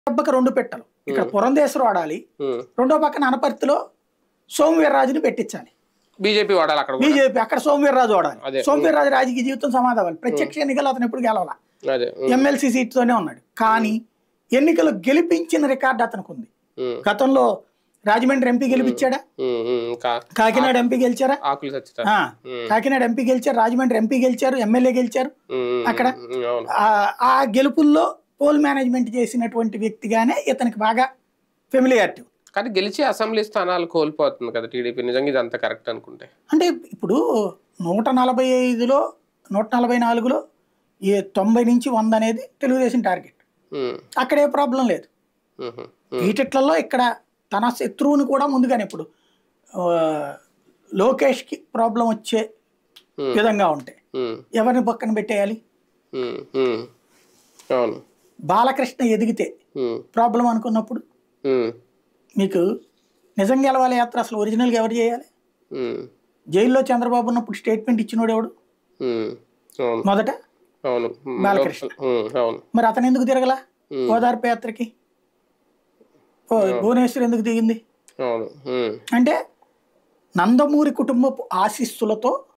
దెబ్బకి రెండు పెట్టలు ఇక్కడ పురంధేశ్వరం ఆడాలి ఉమ్. రెండో పక్కన అనపర్తిలో సోమవీర్రాజుని పెట్టించాలి బీజేపీ వాడాలి అక్కడ కూడా. బీజేపీ అక్కడ సోమవీర్రాజు ఆడాలి అదే. సోమవీర్రాజు రాజకీయ జీవితం సమాధానం ప్రత్యక్ష ఎన్నికలు అతను ఎప్పుడు గెలవాల అదే ఉమ్, ఎమ్మెల్సీ సీట్తోనే ఉన్నాడు కానీ ఎన్నికలు గెలిపించిన రికార్డు అతనికి ఉంది ఉమ్, గతంలో రాజమండ్రి ఎంపీ గెలిపించాడా ఉమ్, ఉమ్, ఇంకా కాకినాడ ఎంపీ గెలిచారా ఆకులు సచ్చిత ఆ, కాకినాడ ఎంపీ గెలిచారు రాజమండ్రి ఎంపీ గెలిచారు ఎమ్మెల్యే గెలిచారు అక్కడ అవును ఆ- ఆ గెలుపుల్లో పోల్ మేనేజ్మెంట్ చేసినటువంటి వ్యక్తిగానే ఇతనికి బాగా ఫెమిలియారిటీ కానీ గెలిచి అసెంబ్లీ స్థానాలు కోల్పోతుంది కదా టీడీపీ నిజంగా ఇది అంత కరెక్ట్ అనుకుంటే అంటే ఇప్పుడు నూట నలభై ఐదులో నూట నలభై నాలుగులో ఏ తొంభై నుంచి వంద అనేది తెలుగుదేశం టార్గెట్ ఉమ్, అక్కడ ఏ ప్రాబ్లం లేదు ఉమ్, ఉమ్, వీటిట్లలో ఇక్కడ తన శత్రువుని కూడా ముందుగానే ఇప్పుడు ఆ, లోకేష్కి ప్రాబ్లం వచ్చే Hmm. విధంగా ఉంటాయి ఉమ్, ఎవరిని పక్కన పెట్టేయాలి ఉమ్, ఉమ్, అవును బాలకృష్ణ ఎదిగితే ఉమ్, ప్రాబ్లం అనుకున్నప్పుడు ఉమ్, మీకు నిజంగా గెలవాలి యాత్ర అసలు ఒరిజినల్గా ఎవరు చేయాలి ఉమ్, జైల్లో చంద్రబాబు ఉన్నప్పుడు స్టేట్మెంట్ ఇచ్చినోడు ఎవడు ఉమ్, అవును మొదట అవును ఉమ్, బాలకృష్ణ. ఉమ్, అవును మరి అతను ఎందుకు తిరగలా Hmm. ఓదార్పు యాత్రకి ఓ, భువనేశ్వర్ ఎందుకు దిగింది అవును ఉమ్, అంటే నందమూరి కుటుంబపు ఆశీస్సులతో